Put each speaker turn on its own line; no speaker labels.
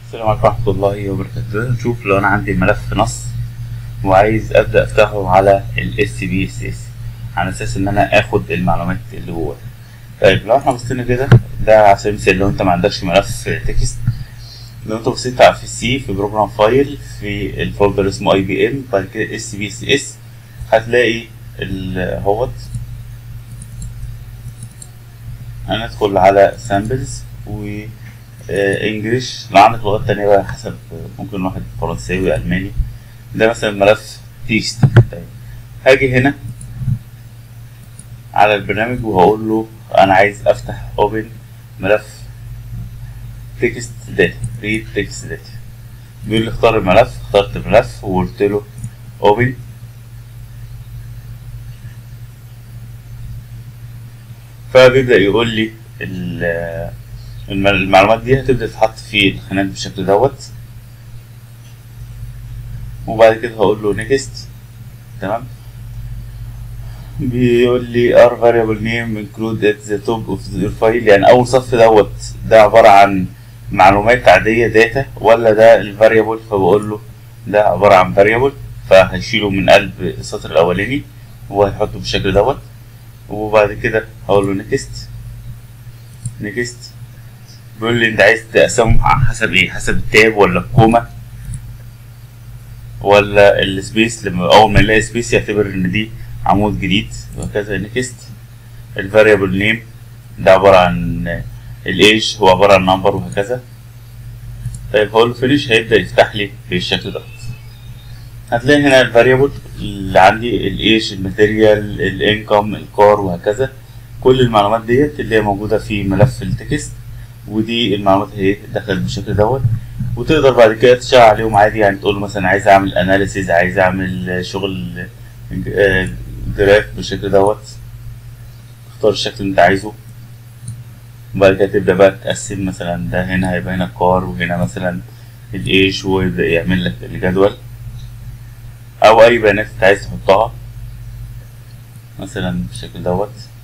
السلام عليكم ورحمة الله وبركاته نشوف لو أنا عندي ملف نص وعايز أبدأ أفتحه على ال SPSS على أساس إن أنا آخد المعلومات اللي جواه طيب لو احنا بصينا كده ده على سبيل المثال لو أنت ما عندكش ملف تكست لو أنت بصيت على في السي في بروجرام فايل في الفولدر اسمه اي بي ام بعد كده SPSS هتلاقي اهوت هندخل على سامبلز و انجلش لو عندك لغات تانية بقى حسب ممكن واحد فرنساوي الماني ده مثلا ملف تيست طيب هاجي هنا على البرنامج وهقول له انا عايز افتح اوبن ملف تكست داتا ريد تكست داتا بيقول لي اختار الملف اخترت الملف وقلت له اوبن فبيبدأ يقول لي المعلومات دي هتبدأ تتحط في الخانات بالشكل دوت وبعد كده هقول له نيكست تمام بيقول لي ار variable name include at the top of your file يعني اول صف دوت ده عبارة عن معلومات عادية داتا ولا ده الفاريبل فبقول له ده عبارة عن variable فهيشيله من قلب السطر الاولاني وهيحطه بالشكل دوت وبعد كده هقول له نيكست نيكست بيقول لي انت عايز تقسمهم حسب ايه حسب التاب ولا الكوما ولا السبيس لما اول ما يلاقي سبيس يعتبر ان دي عمود جديد وهكذا نيكست الفاريبل نيم ده عبارة عن الايج هو عبارة عن نمبر وهكذا طيب هقول له فينيش هيبدأ يفتح لي بالشكل ده هتلاقي هنا الفاريبل اللي عندي الايج الماتيريال الانكم الكار وهكذا كل المعلومات ديت اللي هي موجودة في ملف التكست ودي المعلومات اهي دخلت بالشكل دوت وتقدر بعد كده تشتغل عليهم عادي يعني تقول مثلا عايز اعمل اناليسيز عايز اعمل شغل جراف بالشكل دوت تختار الشكل اللي انت عايزه وبعد كده تبدأ بقى تقسم مثلا ده هنا هيبقى هنا كار وهنا مثلا الايش ويبدأ يعمل لك الجدول او اي بيانات انت عايز تحطها مثلا بالشكل دوت